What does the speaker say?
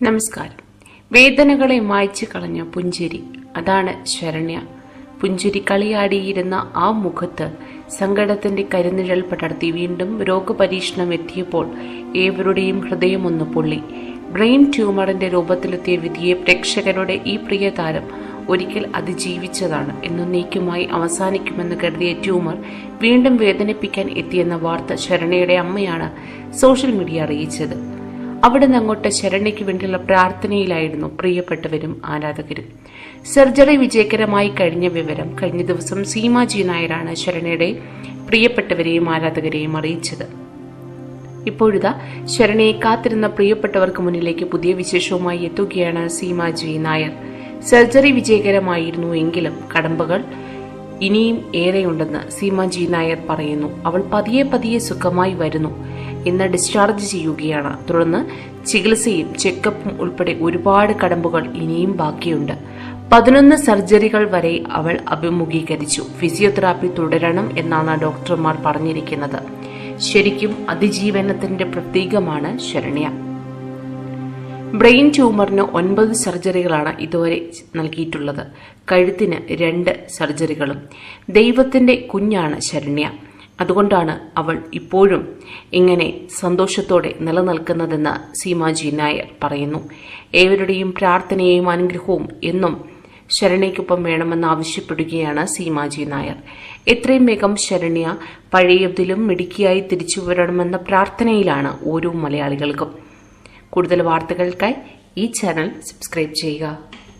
നമസ്കാരം വേദനകളെ മായ്ച്ചു കളഞ്ഞ പുഞ്ചിരി അതാണ് ശരണ്യ പുഞ്ചിരി കളിയാടിയിരുന്ന ആ മുഖത്ത് സങ്കടത്തിന്റെ കരുനിഴൽ പടർത്തി വീണ്ടും രോഗപരീക്ഷണം എത്തിയപ്പോൾ ഏവരുടെയും ഹൃദയമൊന്ന് പൊള്ളി ബ്രെയിൻ ട്യൂമറിന്റെ രൂപത്തിലെത്തിയ വിധിയെ പ്രേക്ഷകരുടെ ഈ പ്രിയ താരം ഒരിക്കൽ അതിജീവിച്ചതാണ് എന്നേക്കുമായി അവസാനിക്കുമെന്ന് കരുതിയ ട്യൂമർ വീണ്ടും വേദനിപ്പിക്കാൻ എത്തിയെന്ന വാർത്ത ശരണയുടെ അമ്മയാണ് സോഷ്യൽ മീഡിയ അറിയിച്ചത് അവിടെ നിന്ന് അങ്ങോട്ട് ശരണ്യയ്ക്ക് വേണ്ടിയുള്ള പ്രാർത്ഥനയിലായിരുന്നു പ്രിയപ്പെട്ടവരും ആരാധകരും സർജറി വിജയകരമായി കഴിഞ്ഞ വിവരം കഴിഞ്ഞ ദിവസം സീമ ജി നായരാണ് ശരണയുടെ പ്രിയപ്പെട്ടവരെയും ആരാധകരെയും അറിയിച്ചത് ഇപ്പോഴിതാ ശരണയെ കാത്തിരുന്ന പ്രിയപ്പെട്ടവർക്ക് മുന്നിലേക്ക് പുതിയ വിശേഷവുമായി എത്തുകയാണ് സീമ ജി നായർ സർജറി വിജയകരമായിരുന്നു എങ്കിലും കടമ്പകൾ ഇനിയും ഏറെയുണ്ടെന്ന് സീമ ജി നായർ പറയുന്നു അവൾ പതിയെ പതിയെ സുഖമായി വരുന്നു ഇന്ന് ഡിസ്ചാർജ് ചെയ്യുകയാണ് തുടർന്ന് ചികിത്സയും ചെക്കപ്പും ഉൾപ്പെടെ ഒരുപാട് കടമ്പുകൾ ഇനിയും ബാക്കിയുണ്ട് പതിനൊന്ന് സർജറികൾ വരെ അവൾ അഭിമുഖീകരിച്ചു ഫിസിയോതെറാപ്പി തുടരണം എന്നാണ് ഡോക്ടർമാർ പറഞ്ഞിരിക്കുന്നത് ശരിക്കും അതിജീവനത്തിന്റെ പ്രതീകമാണ് ശരണ്യ ബ്രെയിൻ ട്യൂമറിന് ഒൻപത് സർജറികളാണ് ഇതുവരെ നൽകിയിട്ടുള്ളത് കഴുത്തിന് രണ്ട് സർജറികളും ദൈവത്തിന്റെ കുഞ്ഞാണ് ശരണ്യ അതുകൊണ്ടാണ് അവൾ ഇപ്പോഴും ഇങ്ങനെ സന്തോഷത്തോടെ നിലനിൽക്കുന്നതെന്ന് സീമാജി നായർ പറയുന്നു ഏവരുടെയും പ്രാർത്ഥനയും അനുഗ്രഹവും എന്നും ശരണയ്ക്കൊപ്പം വേണമെന്ന് ആവശ്യപ്പെടുകയാണ് സീമാജി നായർ എത്രയും വേഗം ശരണ്യ പഴയതിലും മിടുക്കിയായി തിരിച്ചു വരണമെന്ന പ്രാർത്ഥനയിലാണ് ഓരോ മലയാളികൾക്കും കൂടുതൽ വാർത്തകൾക്കായി ഈ ചാനൽ സബ്സ്ക്രൈബ് ചെയ്യുക